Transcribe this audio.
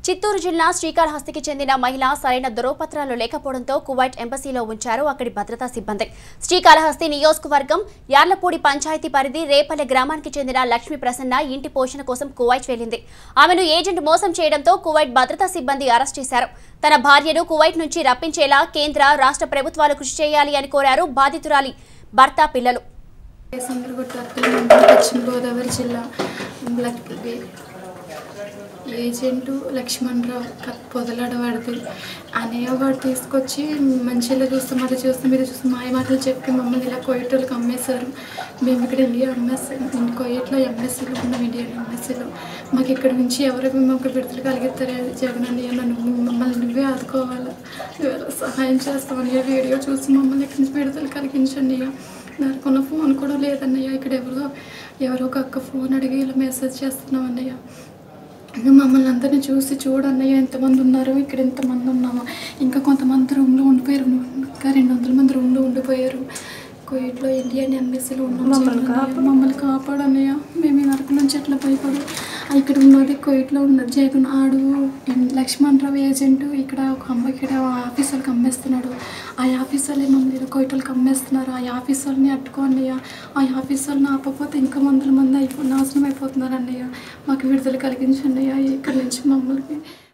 చిత్తూరు జిల్లా శ్రీకాళహస్తికి చెందిన మహిళ సరైన ధృవపత్రాలు లేకపోవడంతో కువైట్ ఎంబసీలో ఉంచారు అక్కడి భద్రతా సిబ్బంది శ్రీకాళహస్తి నియోజకవర్గం యార్లపూడి పంచాయతీ పరిధి రేపల్లె గ్రామానికి చెందిన లక్ష్మీ ప్రసన్న ఇంటి పోషణ కోసం కువైట్ వెళ్లింది ఆమెను ఏజెంట్ మోసం చేయడంతో కువైట్ భద్రతా సిబ్బంది అరెస్ట్ చేశారు తన భార్యను కువైట్ నుంచి రప్పించేలా కేంద్ర రాష్ట్ర ప్రభుత్వాలు కృషి చేయాలి అని కోరారు బాధితురాలి భర్త పిల్లలు సందర్భ పశ్చిమ గోదావరి జిల్లా లక్- ఏజెంటు లక్ష్మణరావు క- పొదలాడవాడిది అన్నయ్య వాడు తీసుకొచ్చి మంచిగా చూస్తాం అది చూస్తాం ఇది చూస్తాం మాయ మాటలు చెప్పి మమ్మల్ని ఇలా కోయటోళ్ళకి అమ్మేశారు మేము ఇక్కడ ఇండియా అమ్మేసాం కోయట్లో ఎంఎస్సీలో ఉన్నాం ఇండియన్ ఎంఎస్సీలో మాకు ఇక్కడ నుంచి ఎవరికి మాకు విడుదల కలిగిస్తారే జగన్ అన్నయ్య నన్ను మమ్మల్ని నువ్వే ఆదుకోవాలి నువ్వు ఎలా సహాయం చేస్తావు ఏ వీడియో చూసి మమ్మల్ని ఇక్కడి నుంచి విడుదల కలిగించండి నాకున్న ఫోన్ కూడా లేదన్నయ్య ఇక్కడ ఎవరో ఎవరో ఒక అక్క ఫోన్ అడిగి ఇలా మెసేజ్ చేస్తున్నాం అన్నయ్య ఇంకా మమ్మల్ని అందరినీ చూసి చూడన్నయ్య ఎంతమంది ఉన్నారు ఇక్కడ ఎంతమంది ఉన్నాము ఇంకా కొంతమంది రూమ్లో ఉండిపోయారు ఇంకా రెండు వందల మంది రూమ్లో ఉండిపోయారు కోయిట్లో ఇండియన్ ఎంబసీలో ఉన్నాం మమ్మల్ని మమ్మల్ని కాపాడన్నయ్య మేము ఈ నరకం నుంచి ఎట్లా భయపడు ఇక్కడ ఉన్నది కోయిట్లో ఉన్నది జగన్ ఆడు ఎం- లక్ష్మణ్ రావు ఏజెంట్ ఇక్కడ ఒక అమ్మ ఇక్కడ ఆఫీసర్కి అమ్మేస్తున్నాడు ఆ ఆఫీసర్లే మమ్మల్ని కోయిటోళ్ళకి అమ్మేస్తున్నారు ఆ ఆఫీసర్ని అట్టుకో అన్నయ్య ఆ ఆఫీసర్ని ఆపకపోతే ఇంకా వందల మంది అయిపో నాశనం అయిపోతున్నారు అన్నయ్య మాకు విడుదల కలిగించండి అన్నయ్య ఇక్కడి నుంచి మమ్మల్ని